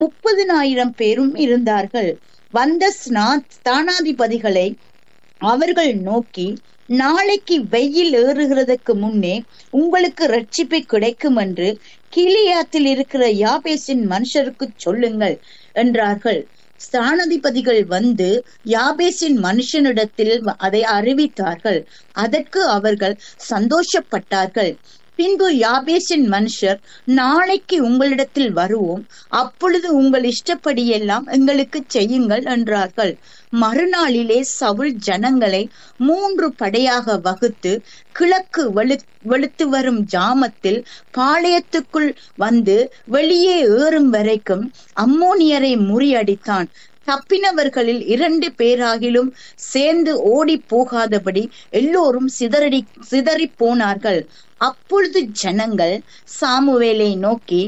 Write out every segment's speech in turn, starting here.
முப்பதினாயிரம் பேரும் இருந்தார்கள் வந்த ஸ்நா- ஸ்தானாதிபதிகளை அவர்கள் நோக்கி நாளைக்கு வெயில் ஏறுகிறதுக்கு முன்னே உங்களுக்கு ரட்சிப்பு கிடைக்கும் என்று கீலியாத்தில் இருக்கிற யாபேசின் மனுஷருக்கு சொல்லுங்கள் என்றார்கள் ஸ்தானாதிபதிகள் வந்து யாபேசின் மனுஷனிடத்தில் அதை அறிவித்தார்கள் அதற்கு அவர்கள் சந்தோஷப்பட்டார்கள் பின்பு யாபேசின் மனுஷர் நாளைக்கு உங்களிடத்தில் வருவோம் அப்பொழுது உங்கள் இஷ்டப்படியெல்லாம் எங்களுக்கு செய்யுங்கள் என்றார்கள் மறுநாளிலே சவுல் ஜனங்களை மூன்று படையாக வகுத்து கிழக்கு வெளு வெளுத்து வரும் ஜாமத்தில் பாளையத்துக்குள் வந்து வெளியே ஏறும் வரைக்கும் அம்மோனியரை முறியடித்தான் தப்பினவர்களில் இரண்டு பேராகிலும் சேர்ந்து ஓடி போகாதபடி எல்லோரும் சிதறடி சிதறி போனார்கள் அப்பொழுது ஜனங்கள் சாமுவேலை நோக்கி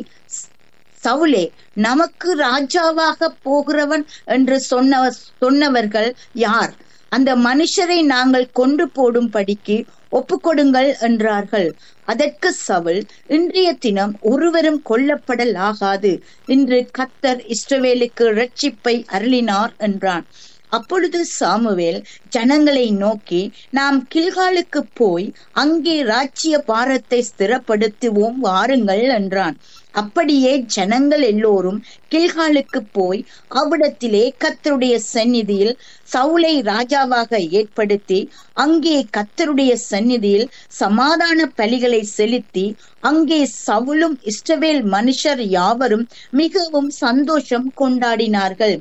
சவுலே நமக்கு ராஜாவாக போகிறவன் என்று சொன்ன சொன்னவர்கள் யார் அந்த மனுஷரை நாங்கள் கொண்டு போடும்படிக்கு ஒப்புக்கொடுங்கள் என்றார்கள் அதற்கு சவுல் இன்றைய தினம் ஒருவரும் கொல்லப்படல் ஆகாது இன்று கத்தர் இஸ்ரவேலுக்கு ரட்சிப்பை அருளினார் என்றான் அப்பொழுது சாமுவேல் ஜனங்களை நோக்கி நாம் கில்காலுக்கு போய் அங்கே ராஜ்ய பாரத்தை ஸ்திரப்படுத்துவோம் வாருங்கள் என்றான் அப்படியே ஜனங்கள் எல்லோரும் கில்காலுக்கு போய் அவ்விடத்திலே கத்தருடைய சந்நிதியில் சவுலை ராஜாவாக ஏற்படுத்தி அங்கே கத்தருடைய சந்நிதியில் சமாதான பலிகளை செலுத்தி அங்கே சவுலும் இஸ்ரவேல் மனுஷர் யாவரும் மிகவும் சந்தோஷம் கொண்டாடினார்கள்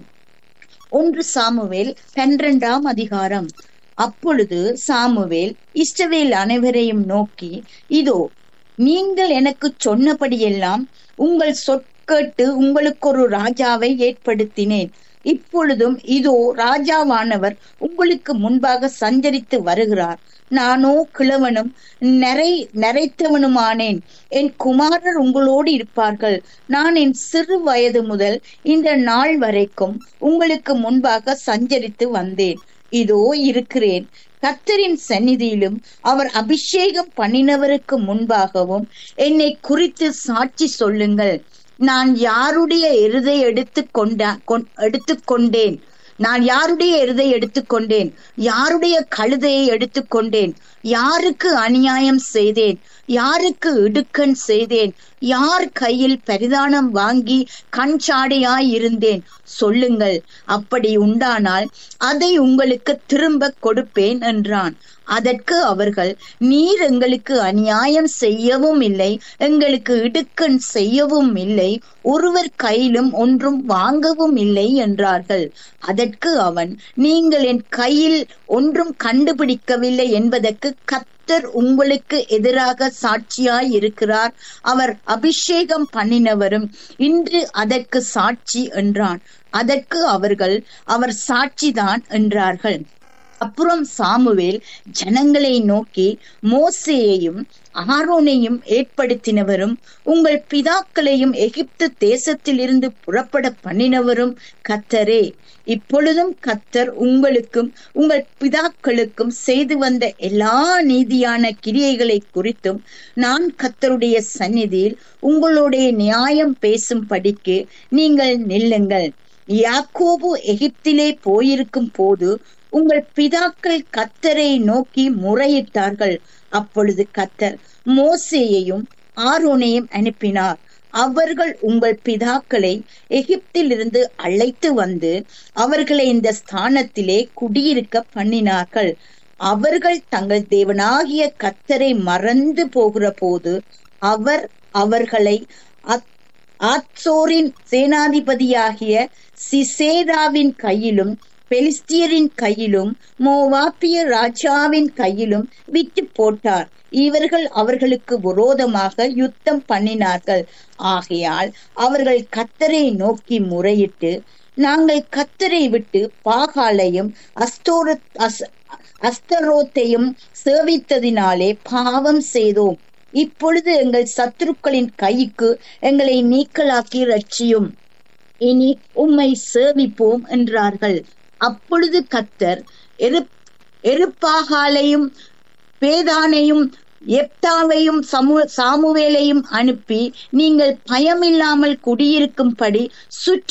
ஒன்று சாமுவேல் பன்னிரண்டாம் அதிகாரம் அப்பொழுது சாமுவேல் இஸ்ரவேல் அனைவரையும் நோக்கி இதோ நீங்கள் எனக்கு சொன்னபடியெல்லாம் உங்கள் சொற்கேட்டு உங்களுக்கு ஒரு ராஜாவை ஏற்படுத்தினேன் இப்பொழுதும் இதோ ராஜாவானவர் உங்களுக்கு முன்பாக சஞ்சரித்து வருகிறார் நானோ கிழவனும் நிறை நிறைத்தவனுமானேன் என் குமாரர் உங்களோடு இருப்பார்கள் நான் என் சிறு வயது முதல் இந்த நாள் வரைக்கும் உங்களுக்கு முன்பாக சஞ்சரித்து வந்தேன் இதோ இருக்கிறேன் கர்த்தரின் சந்நிதியிலும் அவர் அபிஷேகம் பண்ணினவருக்கு முன்பாகவும் என்னை குறித்து சாட்சி சொல்லுங்கள் நான் யாருடைய எருதை எடுத்து கொண்ட எடுத்துக்கொண்டேன் நான் யாருடைய எருதை எடுத்துக்கொண்டேன் யாருடைய கழுதையை எடுத்துக்கொண்டேன் யாருக்கு அநியாயம் செய்தேன் யாருக்கு இடுக்கண் செய்தேன் யார் கையில் பரிதானம் வாங்கி கண் சாடையாய் இருந்தேன் சொல்லுங்கள் அப்படி உண்டானால் அதை உங்களுக்கு திரும்ப கொடுப்பேன் என்றான் அதற்கு அவர்கள் நீர் எங்களுக்கு அநியாயம் செய்யவும் இல்லை எங்களுக்கு இடுக்கண் செய்யவும் இல்லை ஒருவர் கையிலும் ஒன்றும் வாங்கவும் இல்லை என்றார்கள் அதற்கு அவன் நீங்கள் என் கையில் ஒன்றும் கண்டுபிடிக்கவில்லை என்பதற்கு கத்தர் உங்களுக்கு எதிராக சாட்சியாய் இருக்கிறார் அவர் அபிஷேகம் பண்ணினவரும் இன்று அதற்கு சாட்சி என்றான் அதற்கு அவர்கள் அவர் சாட்சிதான் என்றார்கள் அப்புறம் சாமுவேல் ஜனங்களை நோக்கி மோசேயையும் ஆரோனையும் ஏற்படுத்தினவரும் உங்கள் பிதாக்களையும் எகிப்து தேசத்திலிருந்து புறப்பட பண்ணினவரும் கத்தரே இப்பொழுதும் கத்தர் உங்களுக்கும் உங்கள் பிதாக்களுக்கும் செய்து வந்த எல்லா நீதியான கிரியைகளை குறித்தும் நான் கத்தருடைய சந்நிதியில் உங்களுடைய நியாயம் பேசும் படிக்கு நீங்கள் நில்லுங்கள் யாக்கோபு எகிப்திலே போயிருக்கும் போது உங்கள் பிதாக்கள் கத்தரை நோக்கி முறையிட்டார்கள் அப்பொழுது கத்தர் மோசேயையும் ஆரோனையும் அனுப்பினார் அவர்கள் உங்கள் பிதாக்களை எகிப்திலிருந்து அழைத்து வந்து அவர்களை இந்த ஸ்தானத்திலே குடியிருக்க பண்ணினார்கள் அவர்கள் தங்கள் தேவனாகிய கத்தரை மறந்து போகிற போது அவர் அவர்களை ஆத்சோரின் சேனாதிபதியாகிய சிசேராவின் கையிலும் பெலிஸ்தியரின் கையிலும் மோவாப்பிய ராஜாவின் கையிலும் விட்டு போட்டார் இவர்கள் அவர்களுக்கு விரோதமாக யுத்தம் பண்ணினார்கள் ஆகையால் அவர்கள் கத்தரை நோக்கி முறையிட்டு நாங்கள் கத்தரை விட்டு பாகாலையும் அஸ்தோர அஸ்தரோத்தையும் சேவித்ததினாலே பாவம் செய்தோம் இப்பொழுது எங்கள் சத்துருக்களின் கைக்கு எங்களை நீக்கலாக்கி ரட்சியும் இனி உம்மை சேவிப்போம் என்றார்கள் அப்பொழுது கத்தர் எரு எருப்பாகாலையும் பேதானையும் எப்தாவையும் சமு சாமுவேலையும் அனுப்பி நீங்கள் பயமில்லாமல் குடியிருக்கும்படி சுற்றி